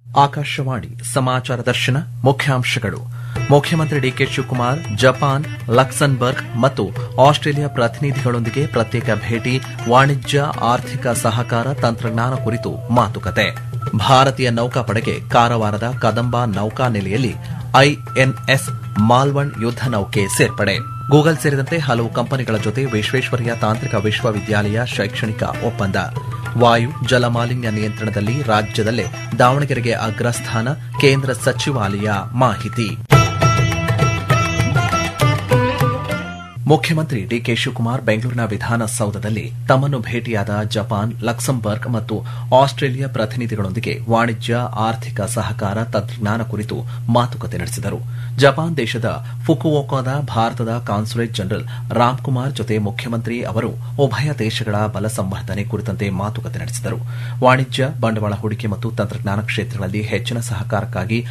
ಆಕಾಶವಾಣಿ ಸಮಾಚಾರ ದರ್ಶನ ಮುಖ್ಯಾಂಶಗಳು ಮುಖ್ಯಮಂತ್ರಿ ಡಿಕೆ ಶಿವಕುಮಾರ್ ಜಪಾನ್ ಲಕ್ಸನ್ಬರ್ಗ್ ಮತ್ತು ಆಸ್ಟ್ರೇಲಿಯಾ ಪ್ರತಿನಿಧಿಗಳೊಂದಿಗೆ ಪ್ರತ್ಯೇಕ ಭೇಟಿ ವಾಣಿಜ್ಯ ಆರ್ಥಿಕ ಸಹಕಾರ ತಂತ್ರಜ್ಞಾನ ಕುರಿತು ಮಾತುಕತೆ ಭಾರತೀಯ ನೌಕಾಪಡೆಗೆ ಕಾರವಾರದ ಕದಂಬ ನೌಕಾನೆಲೆಯಲ್ಲಿ ಐಎನ್ಎಸ್ ಮಾಲ್ವಣ್ ಯುದ್ದ ನೌಕೆ ಸೇರ್ಪಡೆ ಗೂಗಲ್ ಸೇರಿದಂತೆ ಹಲವು ಕಂಪನಿಗಳ ಜೊತೆ ವಿಶ್ವೇಶ್ವರಯ್ಯ ತಾಂತ್ರಿಕ ವಿಶ್ವವಿದ್ಯಾಲಯ ಶೈಕ್ಷಣಿಕ ಒಪ್ಪಂದ ವಾಯು ಜಲ ಮಾಲಿನ್ಯ ನಿಯಂತ್ರಣದಲ್ಲಿ ರಾಜ್ಯದಲ್ಲೇ ದಾವಣಗೆರೆಗೆ ಅಗ್ರಸ್ಥಾನ ಕೇಂದ್ರ ಸಚಿವಾಲಯ ಮಾಹಿತಿ ಮುಖ್ಯಮಂತ್ರಿ ಡಿಕೆ ಶಿವಕುಮಾರ್ ಬೆಂಗಳೂರಿನ ವಿಧಾನಸೌಧದಲ್ಲಿ ತಮ್ಮನ್ನು ಭೇಟಿಯಾದ ಜಪಾನ್ ಲಕ್ಸಂಬರ್ಗ್ ಮತ್ತು ಆಸ್ಟ್ರೇಲಿಯಾ ಪ್ರತಿನಿಧಿಗಳೊಂದಿಗೆ ವಾಣಿಜ್ಯ ಆರ್ಥಿಕ ಸಹಕಾರ ತಂತ್ರಜ್ಞಾನ ಕುರಿತು ಮಾತುಕತೆ ನಡೆಸಿದರು ಜಪಾನ್ ದೇಶದ ಫುಕುವೋಕಾದ ಭಾರತದ ಕಾನ್ಸುಲೇಟ್ ಜನರಲ್ ರಾಮ್ಕುಮಾರ್ ಜೊತೆ ಮುಖ್ಯಮಂತ್ರಿ ಅವರು ಉಭಯ ದೇಶಗಳ ಬಲ ಸಂವರ್ಧನೆ ಕುರಿತಂತೆ ಮಾತುಕತೆ ನಡೆಸಿದರು ವಾಣಿಜ್ಯ ಬಂಡವಾಳ ಹೂಡಿಕೆ ಮತ್ತು ತಂತ್ರಜ್ಞಾನ ಕ್ಷೇತ್ರಗಳಲ್ಲಿ ಹೆಚ್ಚಿನ ಸಹಕಾರಕ್ಕಾಗಿ